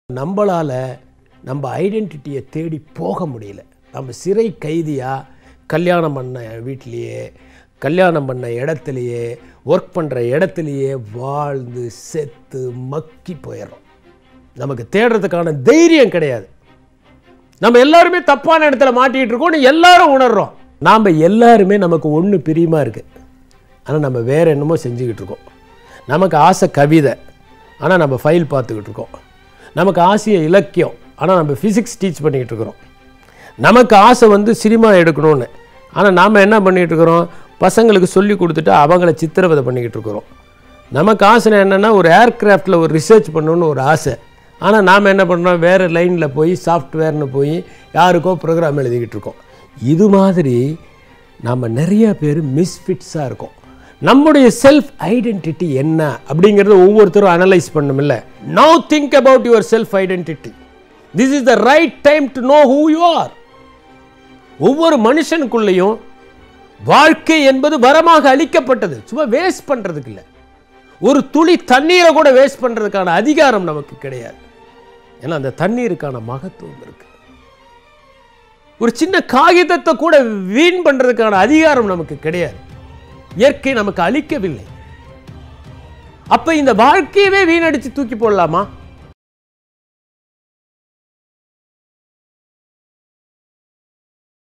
நம்மளால் நம்ம ஐடென்டிட்டியை தேடி போக முடியல நம்ம சிறை கைதியாக கல்யாணம் பண்ண வீட்லேயே கல்யாணம் பண்ண இடத்துலையே ஒர்க் பண்ணுற இடத்துலையே வாழ்ந்து செத்து மக்கி போயிடுறோம் நமக்கு தேடுறதுக்கான தைரியம் கிடையாது நம்ம எல்லாருமே தப்பான இடத்துல மாட்டிகிட்டு இருக்கோம்னு எல்லாரும் உணர்றோம் நாம் எல்லாருமே நமக்கு ஒன்று பிரியமாக இருக்குது ஆனால் நம்ம வேறு என்னமோ செஞ்சுக்கிட்டு இருக்கோம் நமக்கு ஆசை கவிதை ஆனால் நம்ம ஃபைல் பார்த்துக்கிட்டு இருக்கோம் நமக்கு ஆசைய இலக்கியம் ஆனால் நம்ம ஃபிசிக்ஸ் டீச் பண்ணிக்கிட்டு இருக்கிறோம் நமக்கு ஆசை வந்து சினிமா எடுக்கணும்னு ஆனால் நாம் என்ன பண்ணிகிட்டு இருக்கிறோம் பசங்களுக்கு சொல்லி கொடுத்துட்டு அவங்கள சித்திரவதை பண்ணிக்கிட்டு இருக்கிறோம் நமக்கு ஆசை என்னென்னா ஒரு ஏர்கிராஃப்டில் ஒரு ரிசர்ச் பண்ணணும்னு ஒரு ஆசை ஆனால் நாம் என்ன பண்ணுறோம் வேறு லைனில் போய் சாஃப்ட்வேர்னு போய் யாருக்கோ ப்ரோக்ராம் எழுதிக்கிட்டு இருக்கோம் இது மாதிரி நம்ம நிறைய பேர் மிஸ்ஃபிட்ஸாக இருக்கோம் நம்முடைய செல்ஃப் ஐடென்டிட்டி என்ன அப்படிங்கிறத ஒவ்வொருத்தரும் அனலைஸ் பண்ணுமில்ல now think about your self identity this is the right time to know who you are ஒவ்வொரு மனுஷனுக்குள்ளேயும் வாழ்க்கை என்பது வரமாக அளிக்கப்பட்டது சும்மா வேஸ்ட் பண்ணுறதுக்கு இல்லை ஒரு துளி தண்ணீரை கூட வேஸ்ட் பண்ணுறதுக்கான அதிகாரம் நமக்கு கிடையாது ஏன்னா அந்த தண்ணீருக்கான மகத்துவம் இருக்கு ஒரு சின்ன காகிதத்தை கூட வீண் பண்ணுறதுக்கான அதிகாரம் நமக்கு கிடையாது இயற்கை நமக்கு அளிக்கவில்லை அப்ப இந்த வாழ்க்கையவே வீணடிச்சு தூக்கி போடலாமா